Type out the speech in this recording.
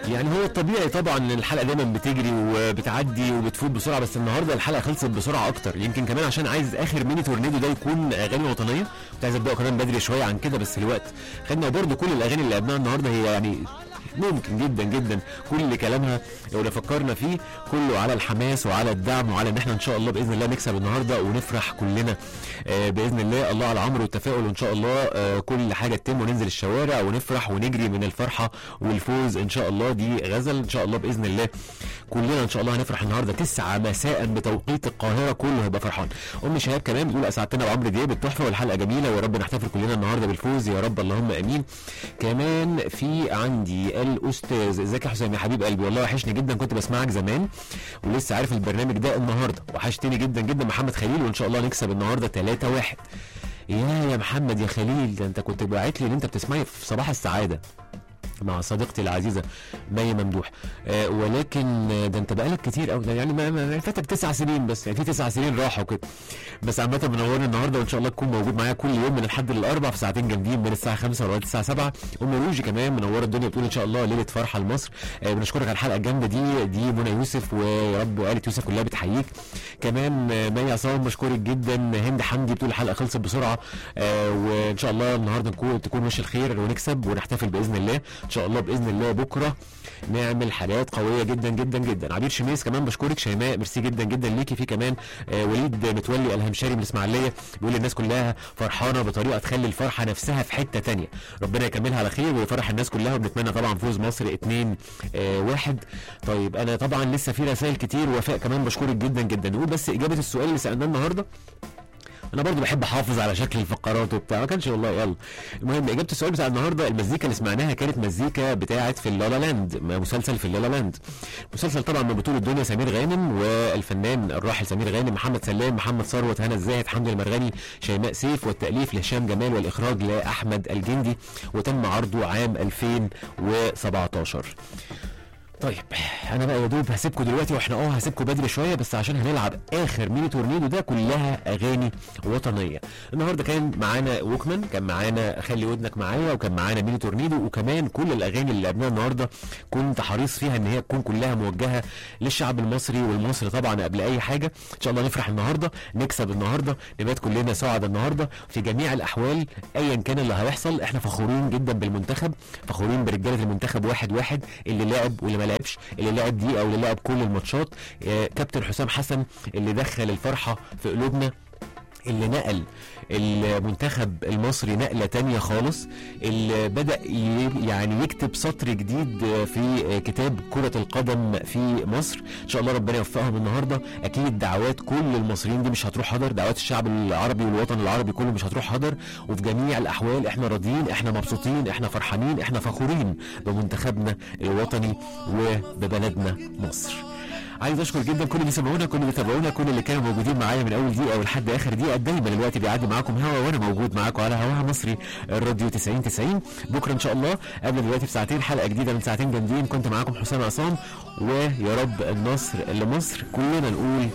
يعني هو الطبيعي طبعا ان الحلقه دايما بتجري وبتعدي وبتفوت بسرعه بس النهارده الحلقه خلصت بسرعه اكتر يمكن كمان عشان عايز اخر ميني تورنيدو ده يكون اغاني وطنيه كنت عايز ابداه كمان بدري شويه عن كده بس الوقت خدنا برضو كل الاغاني اللي لعبناها النهارده هي يعني ممكن جدا جدا كل كلامها لو فكرنا فيه كله على الحماس وعلى الدعم وعلى ان احنا ان شاء الله باذن الله نكسب النهارده ونفرح كلنا آه باذن الله الله على العمر والتفاؤل وان شاء الله آه كل حاجه تتم وننزل الشوارع ونفرح ونجري من الفرحه والفوز ان شاء الله دي غزل ان شاء الله باذن الله كلنا ان شاء الله هنفرح النهارده 9 مساء بتوقيت القاهره كله هيبقى فرحان ام شهاب كمان بتقول اسعدتنا بعمرو دياب التحفه والحلقه جميله ويا رب نحتفل كلنا النهارده بالفوز يا رب اللهم امين كمان في عندي الاستاذ ازيك يا حسام يا حبيب قلبي والله وحشني جدا كنت بسمعك زمان ولسه عارف البرنامج ده النهارده وحشتني جدا جدا محمد خليل وان شاء الله نكسب النهارده 3 1 يا يا محمد يا خليل ده انت كنت باعت لي ان انت بتسمعي في صباح السعاده مع صديقتي العزيزه مي ممدوح آه ولكن آه، ده انت بقالك كتير قوي يعني ما ما- فاتك تسع سنين بس يعني في تسع سنين راحوا كده بس عامه منورني النهارده وان شاء الله تكون موجود معايا كل يوم من الحد للاربع في ساعتين جامدين من الساعه 5 لغايه الساعه 7 ام روجي كمان منوره الدنيا بتقول ان شاء الله ليله فرحه لمصر آه بنشكرك على الحلقه الجامده دي دي منى يوسف ويا رب وآلة يوسف كلها بتحييك كمان آه، مي عصام بشكرك جدا هند حمدي بتقول الحلقه خلصت بسرعه آه وان شاء الله النهارده نكون تكون وش الخير ونكسب ونحتفل باذن الله ان شاء الله باذن الله بكره نعمل حلقات قويه جدا جدا جدا عبير شميس كمان بشكرك شيماء ميرسي جدا جدا ليكي في كمان آه وليد متولي الهمشري من الاسماعيليه بيقول الناس كلها فرحانه بطريقه تخلي الفرحه نفسها في حته تانية ربنا يكملها على خير ويفرح الناس كلها وبنتمنى طبعا فوز مصر 2 آه واحد طيب انا طبعا لسه في رسائل كتير وفاء كمان بشكرك جدا جدا نقول بس اجابه السؤال اللي سالناه النهارده انا برضو بحب احافظ على شكل الفقرات وبتاع ما كانش والله يلا المهم اجابه السؤال بتاع النهارده المزيكا اللي سمعناها كانت مزيكا بتاعه في اللالا لاند مسلسل في اللالا لاند مسلسل طبعا من بطوله الدنيا سمير غانم والفنان الراحل سمير غانم محمد سلام محمد ثروت هنا الزاهد حمد المرغني شيماء سيف والتاليف لهشام جمال والاخراج لاحمد الجندي وتم عرضه عام 2017 طيب انا بقى يا دوب هسيبكم دلوقتي واحنا اه هسيبكم بدري شويه بس عشان هنلعب اخر ميني تورنيدو ده كلها اغاني وطنيه النهارده كان معانا ووكمان كان معانا خلي ودنك معايا وكان معانا ميني تورنيدو وكمان كل الاغاني اللي لعبناها النهارده كنت حريص فيها ان هي تكون كلها موجهه للشعب المصري والمصري طبعا قبل اي حاجه ان شاء الله نفرح النهارده نكسب النهارده نبات كلنا سعداء النهارده في جميع الاحوال ايا كان اللي هيحصل احنا فخورين جدا بالمنتخب فخورين برجاله المنتخب واحد واحد اللي لعب واللي ما لعبش اللي لعب دقيقه واللي لعب كل الماتشات آه، كابتن حسام حسن اللي دخل الفرحه في قلوبنا اللي نقل المنتخب المصري نقلة تانية خالص اللي بدأ ي- يعني يكتب سطر جديد في كتاب كرة القدم في مصر إن شاء الله ربنا يوفقهم النهاردة أكيد دعوات كل المصريين دي مش هتروح هدر دعوات الشعب العربي والوطن العربي كله مش هتروح هدر وفي جميع الأحوال إحنا راضيين إحنا مبسوطين إحنا فرحانين إحنا فخورين بمنتخبنا الوطني وببلدنا مصر عايز اشكر جدا كل اللي سمعونا كل اللي تابعونا كل اللي كانوا موجودين معايا من اول دقيقه ولحد اخر دقيقه دايما الوقت بيعدي معاكم هوا وانا موجود معاكم على هواها مصري الراديو 90 90 بكره ان شاء الله قبل دلوقتي بساعتين حلقه جديده من ساعتين جامدين كنت معاكم حسام عصام ويا رب النصر لمصر كلنا نقول